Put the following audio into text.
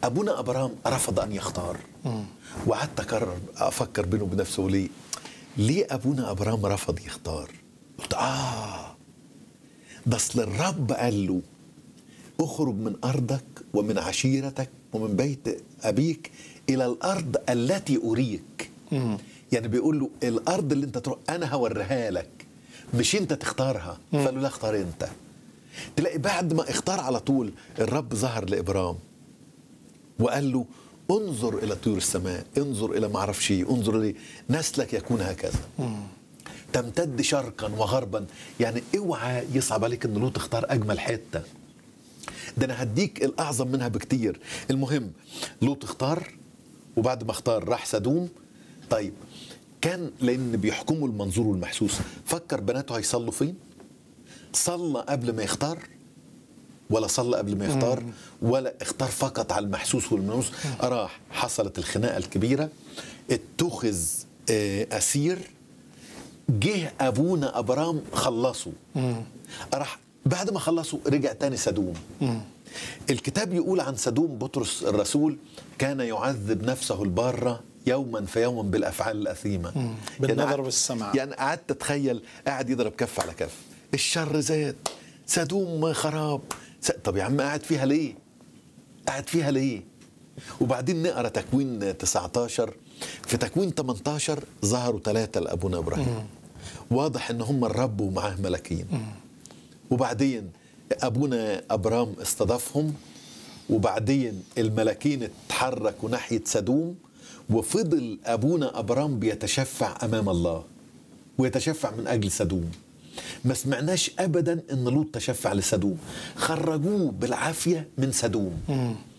ابونا ابرام رفض ان يختار وقعدت اكرر افكر بينه وبين نفسه ليه ليه ابونا ابرام رفض يختار قلت اه ده اصل الرب قال له اخرج من ارضك ومن عشيرتك ومن بيت ابيك الى الارض التي اريك يعني بيقول له الارض اللي انت تروح انا هوريها لك مش انت تختارها فقال له لا اختار انت تلاقي بعد ما اختار على طول الرب ظهر لابرام وقال له انظر الى طيور السماء انظر الى ما اعرفش ايه انظر الى نسلك يكون هكذا تمتد شرقا وغربا يعني اوعى يصعب عليك ان لوط اختار اجمل حته ده انا هديك الاعظم منها بكتير المهم لوط اختار وبعد ما اختار راح سدوم طيب كان لان بيحكموا المنظور والمحسوس فكر بناته هيصلوا فين صلى قبل ما يختار ولا صلى قبل ما يختار ولا اختار فقط على المحسوس والملموس راح حصلت الخناقه الكبيره اتخذ آه، اسير جه ابونا ابرام خلصه راح بعد ما خلصوا رجع تاني سدوم الكتاب يقول عن سدوم بطرس الرسول كان يعذب نفسه البارة يوما فيوما بالافعال الاثيمه بالنظر يعني والسمع. يعني قعدت اتخيل قاعد يضرب كف على كف الشر زاد سدوم خراب س... طب يا عم قاعد فيها ليه قاعد فيها ليه وبعدين نقرا تكوين 19 في تكوين 18 ظهروا ثلاثه لابونا ابراهيم واضح ان هم الرب ومعاه ملاكين وبعدين ابونا ابرام استضافهم وبعدين الملاكين اتحركوا ناحيه سدوم وفضل ابونا ابرام بيتشفع امام الله ويتشفع من اجل سدوم ما سمعناش ابدا ان لوط تشفع لسدوم خرجوه بالعافيه من سدوم